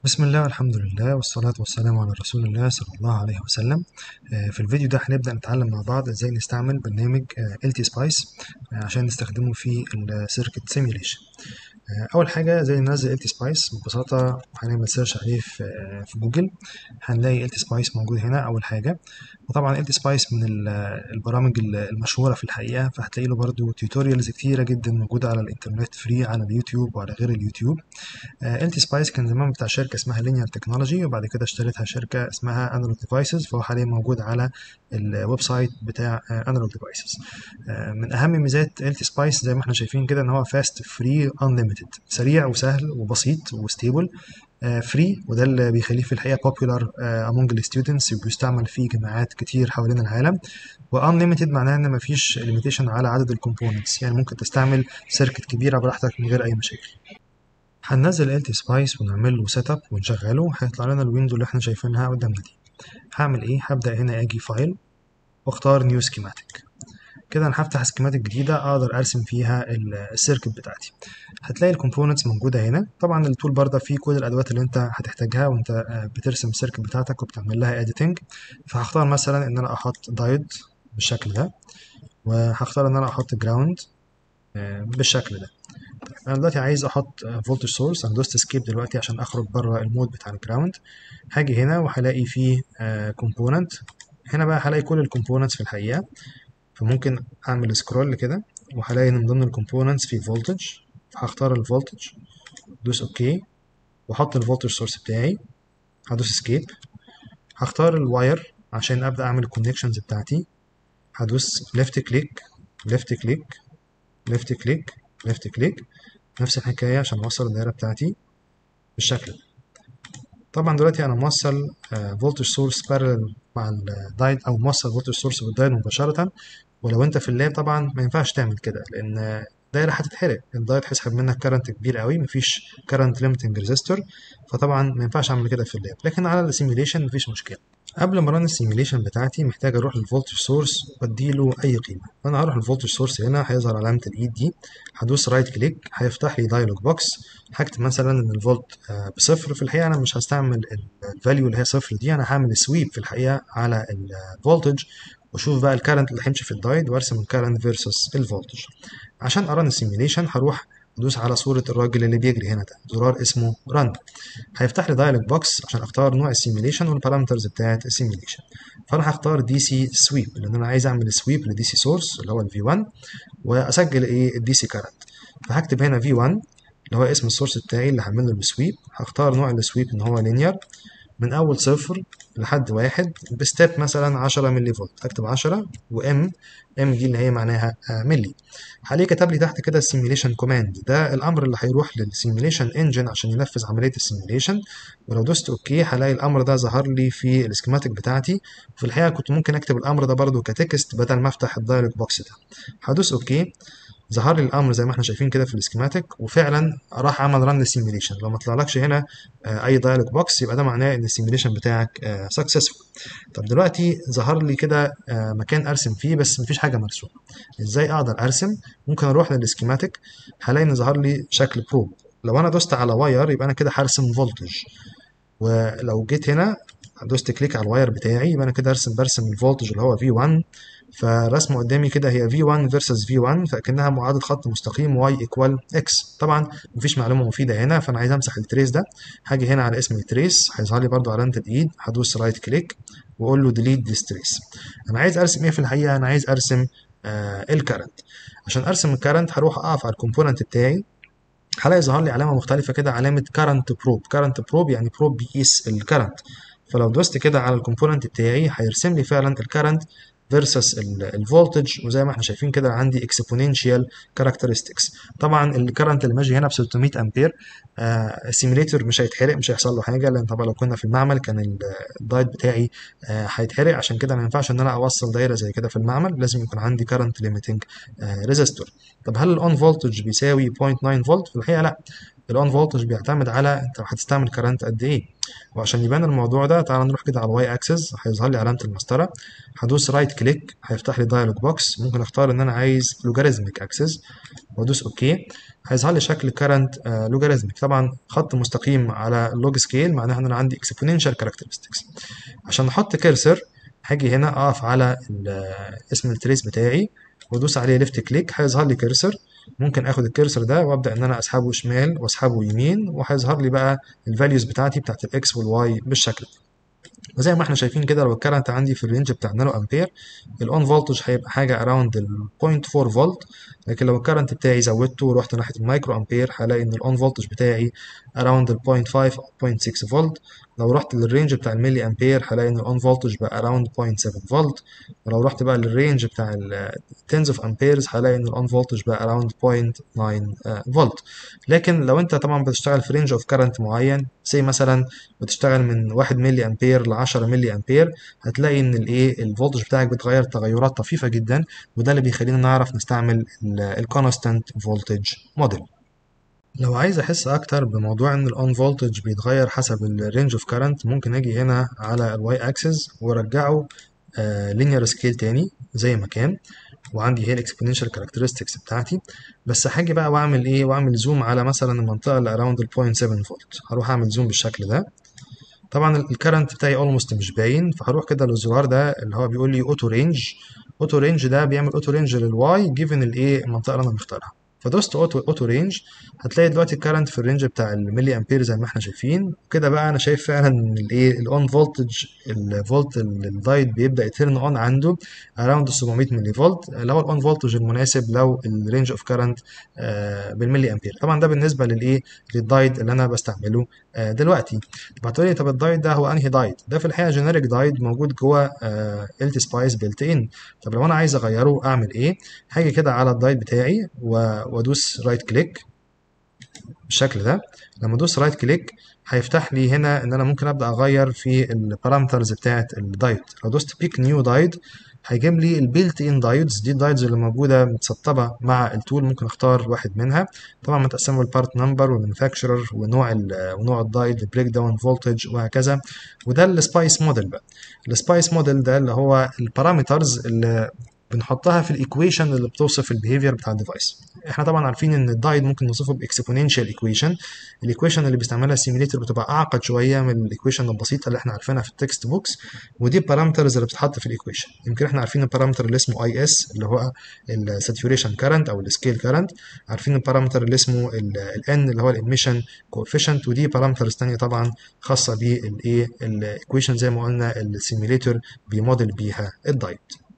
بسم الله والحمد لله والصلاة والسلام على رسول الله صلى الله عليه وسلم آه، في الفيديو ده هنبدأ نتعلم مع بعض ازاي نستعمل برنامج LT Spice آه، عشان نستخدمه في السيركت سيميوليشن أول حاجة زي ننزل LT Spice ببساطة هنعمل سيرش عليه في آه، في جوجل هنلاقي LT Spice موجود هنا أول حاجة وطبعا LT Spice من ال- البرامج المشهورة في الحقيقة فهتلاقي له برضه توتوريالز كتيرة جدا موجودة على الإنترنت فري على اليوتيوب وعلى غير اليوتيوب ال تي سبايس كان زمان بتاع شركه اسمها لينير تكنولوجي وبعد كده اشتريتها شركه اسمها انالوج ديفايسز فهو حاليا موجود على الويب سايت بتاع انالوج ديفايسز من اهم ميزات ال تي سبايس زي ما احنا شايفين كده ان هو فاست فري انليمتد سريع وسهل وبسيط وستيبل فري وده اللي بيخليه في الحقيقه popular امونج الستودنتس وبيستعمل في جامعات كتير حوالين العالم وانليمتد معناه ان مفيش ليميتيشن على عدد الكومبوننتس يعني ممكن تستعمل سيركت كبيره براحتك من غير اي مشاكل هننزل ال تي سبايس ونعمل له سيت اب ونشغله هيطلع لنا الويندو اللي احنا شايفينها قدامنا دي هعمل ايه هبدا هنا اجي فايل واختار نيو سكيماتيك كده انا هفتح سكيماتيك جديده اقدر ارسم فيها السيركت بتاعتي هتلاقي الكومبوننتس موجوده هنا طبعا التول بار ده فيه كل الادوات اللي انت هتحتاجها وانت آه، بترسم السيركت بتاعتك وبتعمل لها اديتنج فهختار مثلا ان انا احط دايود بالشكل ده وهختار ان انا احط جراوند بالشكل ده انا دلوقتي عايز احط فولتج سورس انا دوست سكيب دلوقتي عشان اخرج بره المود بتاع الجراوند هاجي هنا وهلاقي فيه كومبوننت هنا بقى هلاقي كل الكومبوننتس في الحقيقه فممكن اعمل سكرول كده وهلاقي ان من ضمن الكومبوننتس في فولتج هختار الفولتج دوس اوكي واحط الفولتج سورس بتاعي هدوس سكيب هختار الواير عشان ابدا اعمل الكونكشنز بتاعتي هدوس ليفت كليك ليفت كليك ليفت كليك ليفت كليك نفس الحكايه عشان اوصل الدايره بتاعتي بالشكل ده طبعا دلوقتي انا موصل فولتج سورس بارلل مع الدايد او موصل فولتج سورس بالدايد مباشره ولو انت في اللاب طبعا ما ينفعش تعمل كده لان الدايره هتتحرق الدايد هيسحب منك كارنت كبير قوي مفيش كارنت ليميتنج ريزيستور فطبعا ما ينفعش اعمل كده في اللاب لكن على السيميليشن مفيش مشكله قبل ما ران السيميليشن بتاعتي محتاج اروح للفولتج سورس واديله اي قيمه فانا هروح للفولتج سورس هنا هيظهر علامه الايد دي هدوس رايت كليك هيفتح لي دايلوج بوكس هكتب مثلا ان الفولت آه، بصفر في الحقيقه انا مش هستعمل الفاليو اللي هي صفر دي انا هعمل سويب في الحقيقه على الفولتج واشوف بقى الكارنت اللي هيمشي في الدايد وارسم الكارنت فيرسس الفولتج عشان اران السيميليشن هروح ادوس على صورة الراجل اللي بيجري هنا ده زرار اسمه ران هيفتح لي دايلوج بوكس عشان اختار نوع السيميليشن والبارامترز بتاعت السيميليشن فانا هختار دي سي سويب لان انا عايز اعمل سويب لدي سي سورس اللي هو الفي 1 واسجل ايه الدي سي كارنت فهكتب هنا في 1 اللي هو اسم السورس بتاعي اللي هعمل له السويب هختار نوع السويب ان هو لينير من اول صفر لحد واحد بستيب مثلا 10 ملي فولت اكتب 10 وام ام دي اللي هي معناها آه، ملي هلاقي كتب لي تحت كده السيميليشن كوماند ده الامر اللي هيروح للسيميليشن انجن عشان ينفذ عمليه السيميليشن ولو دوست اوكي هلاقي الامر ده ظهر لي في السكيماتيك بتاعتي في الحقيقه كنت ممكن اكتب الامر ده برضو كتكست بدل ما افتح الدايلوج بوكس ده هدوس اوكي ظهر لي الامر زي ما احنا شايفين كده في السكيماتيك وفعلا راح عمل رن للسيميليشن لو ما طلعلكش هنا آه، اي دايلوج بوكس يبقى ده معناه ان السيميليشن بتاعك سكسسفول طب دلوقتي ظهر لي كده آه، مكان ارسم فيه بس مفيش حاجه مرسومه ازاي اقدر ارسم ممكن اروح للسكيماتيك هلاقي ان ظهر لي شكل بروب لو انا دوست على واير يبقى انا كده هرسم فولتج ولو جيت هنا دوست كليك على الواير بتاعي يبقى انا كده ارسم برسم الفولتج اللي هو V1 فرسمه قدامي كده هي V1 versus V1 فكأنها معادلة خط مستقيم Y equal X طبعا مفيش معلومة مفيدة هنا فأنا عايز أمسح التريس ده هاجي هنا على اسم التريس هيظهر لي برضو علامة الإيد هدوس رايت كليك وأقول له delete this trace أنا عايز أرسم إيه في الحقيقة أنا عايز أرسم آه الكرنت عشان أرسم الكرنت هروح أقف على الكومبوننت بتاعي هلاقي ظهر لي علامه مختلفه كده علامه كارنت بروب كارنت بروب يعني بروب بيقيس الكرنت فلو دوست كده على الكومبوننت بتاعي هيرسم لي فعلا الكرنت فيرسس الفولتج وزي ما احنا شايفين كده عندي اكسبوننشال كاركترستكس طبعا الكرنت اللي ماشي هنا ب 600 امبير آه السيميليتور مش هيتحرق مش هيحصل له حاجه لان طبعا لو كنا في المعمل كان ال- الدايت بتاعي آه هيتحرق عشان كده ما ينفعش ان انا اوصل دايره زي كده في المعمل لازم يكون عندي كرنت ليميتنج ريزيستور طب هل الاون فولتج بيساوي 0.9 فولت في الحقيقه لا الاون فولتج بيعتمد على انت هتستعمل كرنت قد ايه وعشان يبان الموضوع ده تعال نروح كده على الواي اكسس هيظهر لي علامه المسطره هدوس رايت كليك هيفتح لي دايلوج بوكس ممكن اختار ان انا عايز لوجاريزميك اكسس وادوس اوكي هيظهر لي شكل كارنت لوجاريزميك طبعا خط مستقيم على اللوج سكيل معناها ان انا عندي اكسبوننشال كاركترستكس عشان احط كيرسر هاجي هنا اقف على اسم التريس بتاعي وادوس عليه ليفت كليك هيظهر لي كيرسر ممكن اخد الكيرسر ده وابدا ان انا اسحبه شمال واسحبه يمين وهيظهر لي بقى الفاليوز بتاعتي بتاعت الاكس والواي بالشكل ده وزي ما احنا شايفين كده لو الكرنت عندي في الرينج بتاع نانو امبير الاون فولتج هيبقى حاجه اراوند ال 0.4 فولت لكن لو الكرنت بتاعي زودته ورحت ناحيه المايكرو امبير هلاقي ان الاون فولتج بتاعي اراوند ال 0.5 او 0.6 فولت لو رحت للرينج بتاع الملي امبير هلاقي ان الاون فولتج بقى اراوند 0.7 فولت ولو رحت بقى للرينج بتاع التنز اوف امبيرز هلاقي ان الاون فولتج بقى اراوند 0.9 فولت لكن لو انت طبعا بتشتغل في رينج اوف كرنت معين زي مثلا بتشتغل من 1 ملي امبير ل 10 ملي امبير هتلاقي ان الايه الفولتج بتاعك بيتغير تغيرات طفيفه جدا وده اللي بيخلينا نعرف نستعمل الكونستانت فولتج موديل لو عايز احس اكتر بموضوع ان الاون فولتج بيتغير حسب الرينج اوف كارنت ممكن اجي هنا على الواي اكسس وارجعه لينير سكيل تاني زي ما كان وعندي هي الاكسبوننشال كاركترستكس بتاعتي بس هاجي بقى واعمل ايه واعمل زوم على مثلا المنطقه اللي اراوند ال 0.7 فولت هروح اعمل زوم بالشكل ده طبعا الكرنت بتاعي اولموست مش باين فهروح كده للزرار ده اللي هو بيقول لي اوتو رينج اوتو رينج ده بيعمل اوتو رينج للواي جيفن الايه المنطقه اللي انا مختارها فدوست اوتو اوتو رينج هتلاقي دلوقتي الكرنت في الرينج بتاع الملي امبير زي ما احنا شايفين وكده بقى انا شايف فعلا ان الايه الاون فولتج الفولت الدايت بيبدا يترن اون عنده اراوند 700 ملي فولت اللي هو الاون فولتج المناسب لو الرينج اوف كرنت بالملي امبير طبعا ده بالنسبه للايه للدايت اللي انا بستعمله آه دلوقتي طب هتقولي طب الدايت ده هو انهي دايت ده في الحقيقه جينيريك دايت موجود جوه ال تي سبايس بيلت ان طب لو انا عايز اغيره اعمل ايه هاجي كده على الدايت بتاعي وادوس رايت كليك بالشكل ده لما ادوس رايت كليك هيفتح لي هنا ان انا ممكن ابدا اغير في البارامترز بتاعه الدايت لو دوست بيك نيو دايت هيجيب لي البيلت ان دايودز دي الدايودز اللي موجوده متسطبه مع التول ممكن اختار واحد منها طبعا متقسمه بالبارت نمبر والمانيفاكتشرر ونوع ونوع الدايت البريك داون فولتج وهكذا وده السبايس موديل بقى السبايس موديل ده اللي هو البارامترز اللي بنحطها في الايكويشن اللي بتوصف البيهيفير بتاع الديفايس احنا طبعا عارفين ان الدايت ممكن نوصفه باكسبوننشال ايكويشن الايكويشن اللي بيستعملها السيميليتر بتبقى اعقد شويه من الايكويشن البسيطه اللي احنا عارفينها في التكست بوكس ودي البارامترز اللي بتتحط في الايكويشن يمكن احنا عارفين البارامتر اللي اسمه اي اس اللي هو الساتوريشن كارنت او السكيل كارنت عارفين البارامتر اللي اسمه الان اللي هو الاميشن كوفيشنت ودي بارامترز ثانيه طبعا خاصه بالايه الايكويشن زي ما قلنا السيميليتر بيموديل بيها الدايت